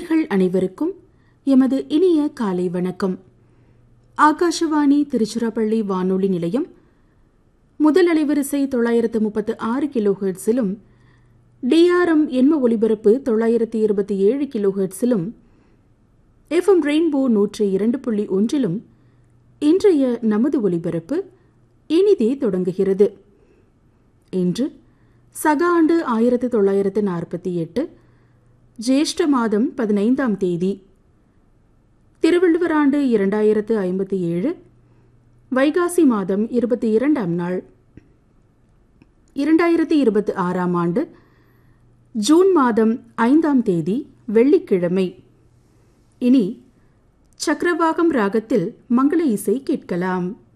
நேர்கள் அனைவருக்கும் எமது இனிய காலை வணக்கம் ஆகாஷவாணி திருச்சிராப்பள்ளி வானொலி நிலையம் முதல் அலைவரிசை தொள்ளாயிரத்து முப்பத்து ஆறு கிலோ ஹெர்ட்ஸிலும் டிஆர்எம் எண்ம ஒலிபரப்பு தொள்ளாயிரத்து இருபத்தி ஏழு கிலோ ஹெர்ட்ஸிலும் எஃப்எம் ரெயின்போ நூற்றி இரண்டு புள்ளி ஒன்றிலும் இன்றைய நமது ஒலிபரப்பு இனிதே தொடங்குகிறது இன்று சக ஆண்டு ஆயிரத்து தொள்ளாயிரத்து நாற்பத்தி எட்டு ஜேஷ்ட மாதம் பதினைந்தாம் தேதி திருவள்ளுவர் ஆண்டு இரண்டாயிரத்து ஐம்பத்தி ஏழு வைகாசி மாதம் இருபத்தி இரண்டாம் நாள் இரண்டாயிரத்தி இருபத்தி ஆறாம் ஆண்டு ஜூன் மாதம் ஐந்தாம் தேதி வெள்ளிக்கிழமை இனி சக்கரவாகம் ராகத்தில் மங்கள இசை கேட்கலாம்